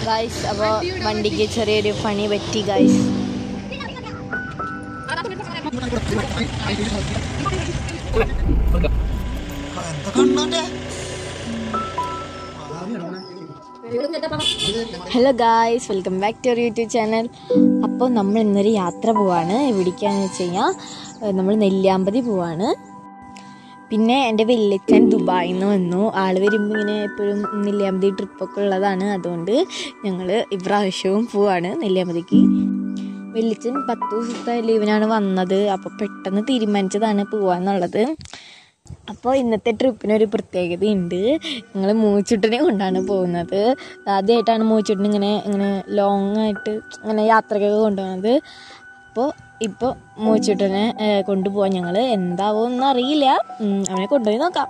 Guys അപ്പോൾ വണ്ടിക്ക് ചെറിയൊരു പണി പറ്റി guys hello guys welcome back to our YouTube channel അപ്പോൾ നമ്മൾ ഇന്നൊരു യാത്ര പോവാണ് എവിടേക്കാന്ന് വെച്ച് കഴിഞ്ഞാൽ നമ്മൾ നെല്ലിയാമ്പതി പോവാണ് പിന്നെ എൻ്റെ വെല്ലിച്ചൻ ദുബായിൽ നിന്ന് വന്നു ആൾ വരുമ്പോൾ ഇങ്ങനെ എപ്പോഴും നെല്ലിയാമ്പതി ട്രിപ്പൊക്കെ ഉള്ളതാണ് അതുകൊണ്ട് ഞങ്ങൾ ഇപ്രാവശ്യവും പോവാണ് നെല്ലിയാമ്പതിക്ക് വെല്ലിച്ചൻ പത്ത് ദിവസത്തെ ലീവിനാണ് വന്നത് അപ്പോൾ പെട്ടെന്ന് തീരുമാനിച്ചതാണ് പോവാന്നുള്ളത് അപ്പോൾ ഇന്നത്തെ ട്രിപ്പിനൊരു പ്രത്യേകതയുണ്ട് ഞങ്ങൾ മൂച്ചുട്ടിനെ കൊണ്ടാണ് പോകുന്നത് ആദ്യമായിട്ടാണ് മൂച്ചുട്ടിന് ഇങ്ങനെ ഇങ്ങനെ ലോങ് ആയിട്ട് ഇങ്ങനെ യാത്രക്കൊക്കെ കൊണ്ടുപോകുന്നത് അപ്പോൾ ഇപ്പോൾ മൂച്ചുട്ടിനെ കൊണ്ടുപോകാൻ ഞങ്ങൾ എന്താവുമെന്ന് അറിയില്ല ഉം, അവനെ കൊണ്ടുപോയി നോക്കാം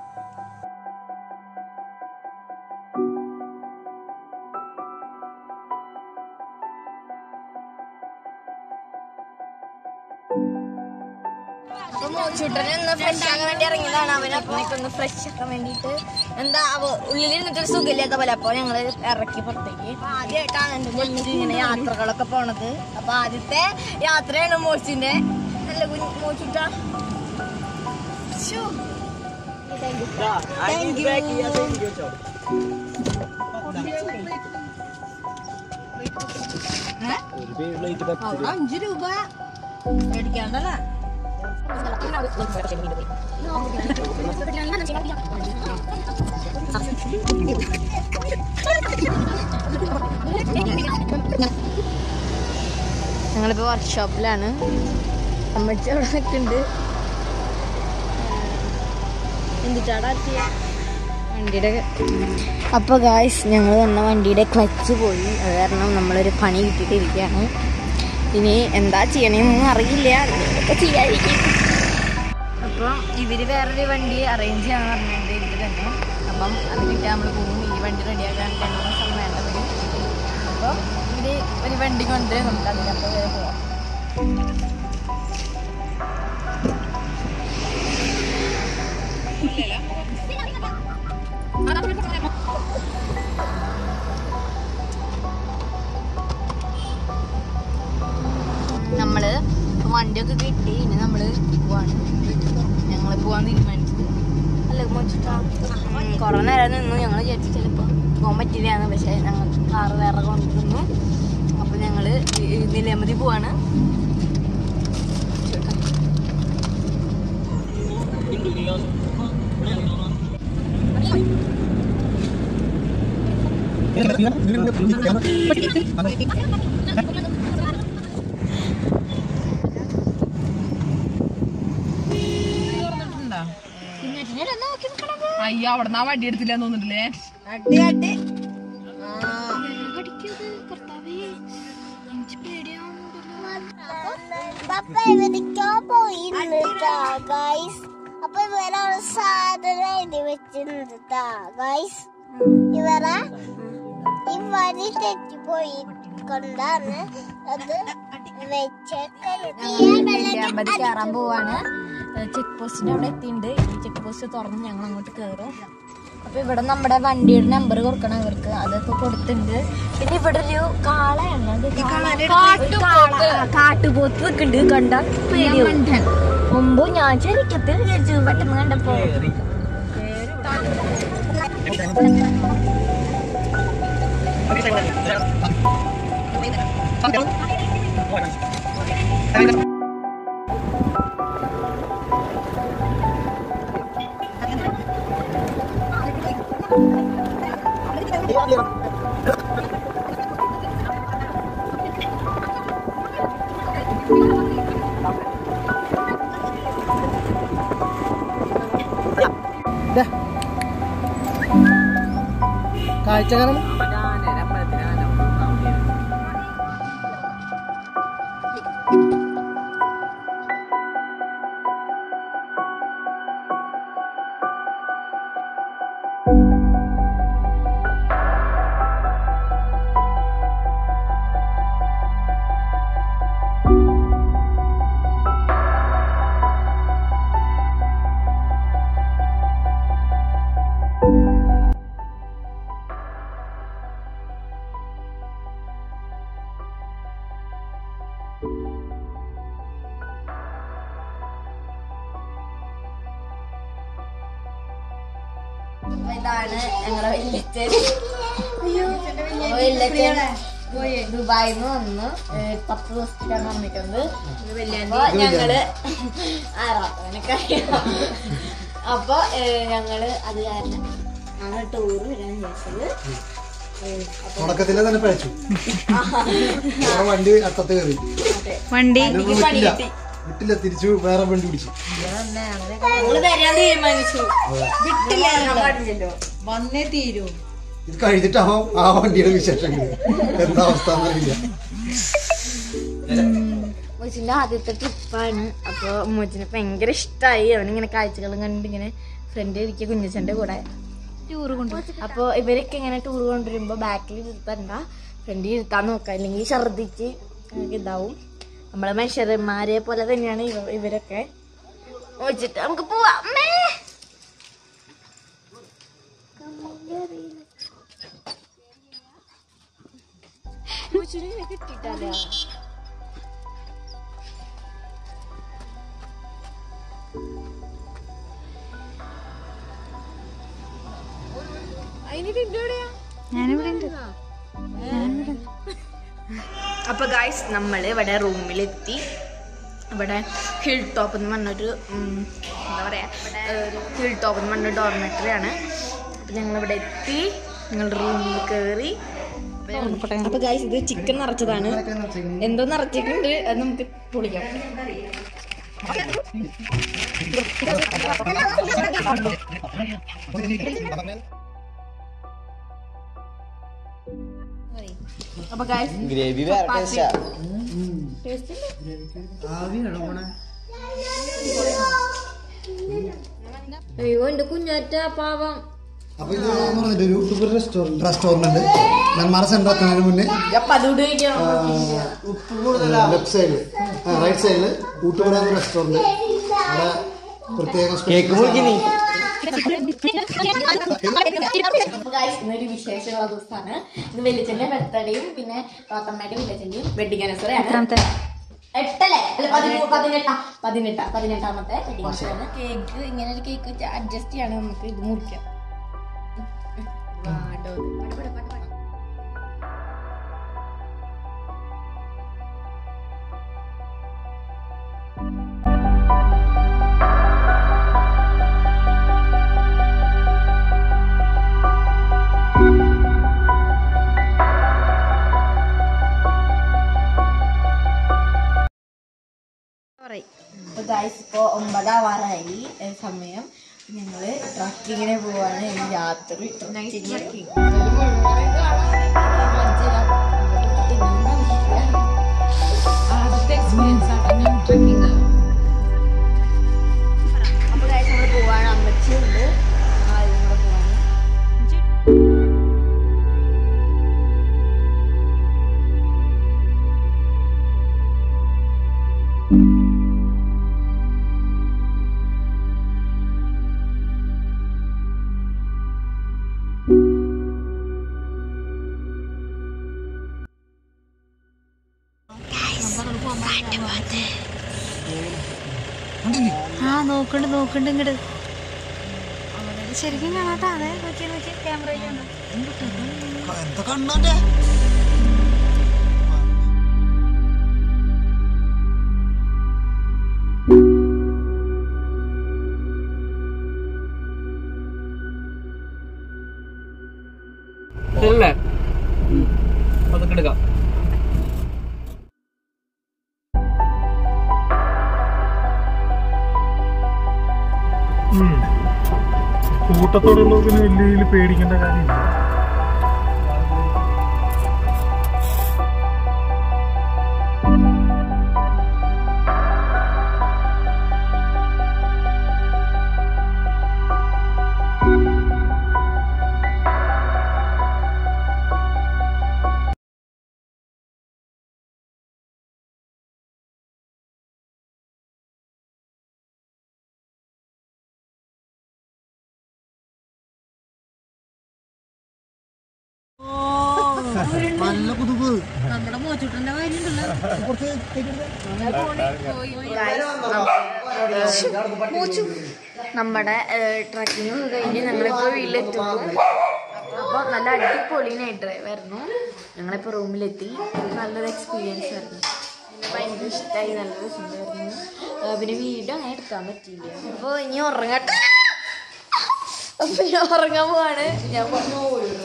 അപ്പൊ മോച്ചൂട്ടനെ ഒന്ന് ഫ്രഷ് ആകാൻ വേണ്ടി ഇറങ്ങിയതാണ് അവൻ അപ്പനൊക്കെ ഒന്ന് ഫ്രഷ് ആക്കാൻ വേണ്ടിയിട്ട് എന്താ അവ ഉള്ളിലിരുന്നിട്ടൊരു സുഖമില്ലാത്ത പോലെ അപ്പൊ ഞങ്ങള് ഇറക്കി പുറത്തേക്ക് അപ്പൊ ആദ്യമായിട്ടാണ് എന്റെ മോച്ചു ഇങ്ങനെ യാത്രകളൊക്കെ പോണത് അപ്പൊ ആദ്യത്തെ യാത്രയാണ് മോച്ചിന്റെ നല്ല കുഞ്ഞ് മോച്ചുട്ട ശ്ശോ. Thank you. ഏ? അവിടെ അഞ്ച് രൂപ മേടിക്കാണ്ടല്ലേ ഞങ്ങളിപ്പോ വർക്ക്ഷോപ്പിലാണ് അമ്മച്ചി അവിടെ നിൽക്കുന്നുണ്ട് എന്തിട്ടാടാ വണ്ടിയുടെ അപ്പോൾ ഗായ്സ് ഞങ്ങൾ വന്ന വണ്ടിയുടെ ക്ലച്ച് പോയി അത് കാരണം നമ്മളൊരു പണി കിട്ടിയിട്ടിരിക്കുകയാണ് ഇനി എന്താ ചെയ്യണമെന്നൊന്നും അറിയില്ല എന്തെങ്കിലുമൊക്കെ ചെയ്യാതിരിക്കും അപ്പം ഇവര് വേറൊരു വണ്ടി അറേഞ്ച് ചെയ്യാന്ന് പറഞ്ഞിട്ടുണ്ട് ഇവര് തന്നെ അപ്പം അത് കിട്ടിയാൽ നമ്മൾ പോകും ഈ വണ്ടി റെഡിയാക്കാൻ രണ്ട് ദിവസം വേണ്ടത് അപ്പം ഇവര് ഒരു വണ്ടി കൊണ്ട് നമുക്ക് അതിനപ്പോൾ വരെ പോവാം നമ്മള് വണ്ടിയൊക്കെ കിട്ടി ഇനി നമ്മള് പോവാണ് ഞങ്ങള് പോവാൻ തീരുമാനിച്ചത് അല്ല മോച്ചിട്ടാ കുറെ നേരം നിന്നു ഞങ്ങൾ വിചാരിച്ചു ചിലപ്പോ പോകാൻ പറ്റില്ലാന്ന് പക്ഷെ ഞങ്ങൾ കാറ് വേറെ കൊണ്ടുവന്നു അപ്പൊ ഞങ്ങള് ഈ നിലയമതി പോവാണ് അയ്യോ അവിടെ നിന്ന് ആ വടി എടുത്തില്ല തോന്നിട്ടില്ലേ അടി അടി പപ്പ ഇവരിക്കോ പോയിരുന്നിട്ടാ ഗൈസ് അപ്പൊ ഇവരെ സാധനം എഴുതി വെച്ചിരുന്നിട്ടാ ഗൈസ് ഇവരെ ഈ വഴി തെറ്റിപ്പോയി കൊണ്ടാണ് അത് നെല്ലിയാമ്പതി കയറാൻ പോവാണ് ചെക്ക് പോസ്റ്റിന്റെ അവിടെ എത്തിയിട്ടുണ്ട് ഈ ചെക്ക് പോസ്റ്റ് തുറന്ന് ഞങ്ങൾ അങ്ങോട്ട് കയറും അപ്പൊ ഇവിടെ നമ്മുടെ വണ്ടിയുടെ നമ്പർ കൊടുക്കണം ഇവർക്ക് അതൊക്കെ കൊടുത്തിട്ടുണ്ട് പിന്നെ ഇവിടെ ഒരു കാളയാണ് അത് കാള- ഒരു കാള, ആ, കാട്ടുപോത്ത് നിൽക്കുന്നുണ്ട് കണ്ട പേടിയാവും മുമ്പ് ഞാൻ ശരിക്കത്തിൽ വിചാരിച്ചു പെട്ടെന്ന് കണ്ടപ്പോ കാഴ്ച കാരണം ഇതാണ് ഞങ്ങളെ വല്യച്ഛൻ അയ്യോ വല്യച്ഛൻ ദുബായിൽ നിന്ന് വന്നു ഏഹ് പത്ത് ദിവസത്തേക്കാണ് വന്നിട്ടുണ്ട് അപ്പൊ ഞങ്ങള് ആറാത്തവനക്കറിയാം അപ്പൊ ഏഹ് ഞങ്ങള് അത് കാരണം ഞങ്ങൾ ടൂർ വരാൻ വിചാരിച്ചത് ഏഹ് അപ്പൊ തുടക്കത്തിലെ തന്നെ പഴച്ചു വേറെ വണ്ടി അട്ടത്ത് കയറി വണ്ടി അതിനൊന്നും പണി വിട്ടില്ല കിട്ടി വിട്ടില്ല തിരിച്ചു വേറെ വണ്ടി പിടിച്ചു ഞങ്ങള് വരാൻ തീരുമാനിച്ചു വിട്ടില്ല ഞാൻ പാടില്ലല്ലോ വന്നേ തീരൂ ഇത് കഴിഞ്ഞിട്ടാവും ആ വണ്ടിയുടെ വിശേഷങ്ങൾ എന്താ അവസ്ഥ എന്നറിയില്ല മോച്ചിന്റെ ആദ്യത്തെ ട്രിപ്പാണ് അപ്പൊ മോച്ചിന് ഭയങ്കര ഇഷ്ടമായി അവനിങ്ങനെ കാഴ്ചകളും കണ്ട് ഇങ്ങനെ ഫ്രണ്ട് ഇരിക്കുക കുഞ്ഞച്ചന്റെ കൂടെ ടൂർ കൊണ്ട് അപ്പൊ ഇവരൊക്കെ ഇങ്ങനെ ടൂർ കൊണ്ടുവരുമ്പോ ബാക്കിൽ ഇരുത്തണ്ട ഫ്രണ്ടിൽ ഇരുത്താൻ നോക്കാം അല്ലെങ്കിൽ ഛർദിച്ച് നമുക്ക് ഇതാവും നമ്മളെ മനുഷ്യന്മാരെ പോലെ തന്നെയാണ് ഇവ ഇവരൊക്കെ വെച്ചിട്ട് നമുക്ക് പോവാം അമ്മേ മോച്ചിനെ കിട്ടിയിട്ടല്ല അപ്പൊ ഗായ്സ് നമ്മൾ ഇവിടെ റൂമിലെത്തി ഇവിടെ ഹിൽ ടോപ്പ് എന്ന് പറഞ്ഞൊരു ഉം, എന്താ പറയാ ഒരു ഹിൽ ടോപ്പ് എന്ന് പറഞ്ഞ ഡോർമെറ്ററി ആണ് അപ്പൊ ഞങ്ങൾ ഇവിടെ എത്തി ഞങ്ങൾ റൂമിൽ കയറി അപ്പൊ ഗായ്സ് ഇത് ചിക്കൻ നിറച്ചതാണ് എന്തോ നിറച്ചിട്ടുണ്ട് അത് നമുക്ക് പൊളിക്കാം അപ്പൊ ഗായ്സ് ഗ്രേവി വേറെ ടേസ്റ്റാ അയ്യോ എന്റെ കുഞ്ഞാറ്റ പാവം അപ്പൊ ഇത് എന്ന് പറഞ്ഞിട്ട് ഒരു YouTuber restaurant restaurant Nenmara centre എത്തുന്നതിന് മുന്നേ അപ്പൊ അതുകൊണ്ട് കഴിക്കാം ലെഫ്റ്റ് സൈഡിൽ റൈറ്റ് സൈഡിൽ ഊട്ടുപുര എന്ന റെസ്റ്റോറന്റ് അവിടെ പ്രത്യേകം കേക്ക് മുറിക്കുന്നീ Guys, ഇന്നൊരു വിശേഷമുള്ള ദിവസമാണ് ഇന്ന് വെല്ലിച്ചന്റെ ബർത്ത്ഡേയും പിന്നെ പാത്തമ്മയുടെ വെല്ലിച്ചന്റെയും വെഡിങ് ആനിവേഴ്സറി ആണ് എട്ടല്ലേ അല്ല പതിമൂന്ന് പതിനെട്ടാ പതിനെട്ടാ പതിനെട്ടാമത്തെ വെഡിങ് ആനിവേഴ്സറി ആണ് കേക്ക് ഇങ്ങനെ ഒരു കേക്ക് വെച്ച് അഡ്ജസ്റ്റ് ചെയ്യാണ് നമുക്ക് ഇത് മുറിക്കാം വാടോ. പട, പട, പട, പട. അപ്പൊ ഗായ്സ് ഇപ്പൊ ഒമ്പതാവാറായി ഏ, സമയം ഞങ്ങള് ട്രക്കിങ്ങിന് പോവാണ് ഇനി രാത്രി ട്രക്കിങ് ആദ്യത്തെ എക്സ്പീരിയൻസ് ആണ് ട്രക്കിങ് അപ്പൊ ഗായ്സ് നമ്മള് പോവാണ് അമ്മച്ചിയുണ്ട് ആരും കൂടെ പോവാണ് ആ നോക്കണ്ട് നോക്കണ്ട് ഇങ്ങട് ശരിക്കും കാണാത്ത അതെ നോക്കി നോക്കി ക്യാമറയിലുണ്ട് എന്താ കണ്ണാന്റെ ശരിയല്ലേ അതൊക്കെ എടുക്കാം കൂട്ടത്തോടുള്ളതിന് വലിയ രീതിയിൽ പേടിക്കേണ്ട കാര്യമില്ല നല്ല കുതുക് നമ്മുടെ ട്രക്കിങ് ഒക്കെ കഴിഞ്ഞ് ഞങ്ങളിപ്പോൾ വീട്ടിലെത്തുന്നു അപ്പോൾ നല്ല അടിപൊളി നൈറ്റ് ഡ്രൈവ് ആയിരുന്നു ഞങ്ങളിപ്പോൾ റൂമിലെത്തി നല്ലൊരു എക്സ്പീരിയൻസ് ആയിരുന്നു ഭയങ്കര ഇഷ്ടമായി നല്ല രസമുണ്ടായിരുന്നു ആ, പിന്നെ വീഡിയോ അങ്ങനെ എടുക്കാൻ പറ്റിയില്ല അപ്പോൾ ഇനി ഉറങ്ങട്ടെ അപ്പൊ ഞാൻ ഉറങ്ങാൻ പോവാണ് ഞാൻ പറഞ്ഞു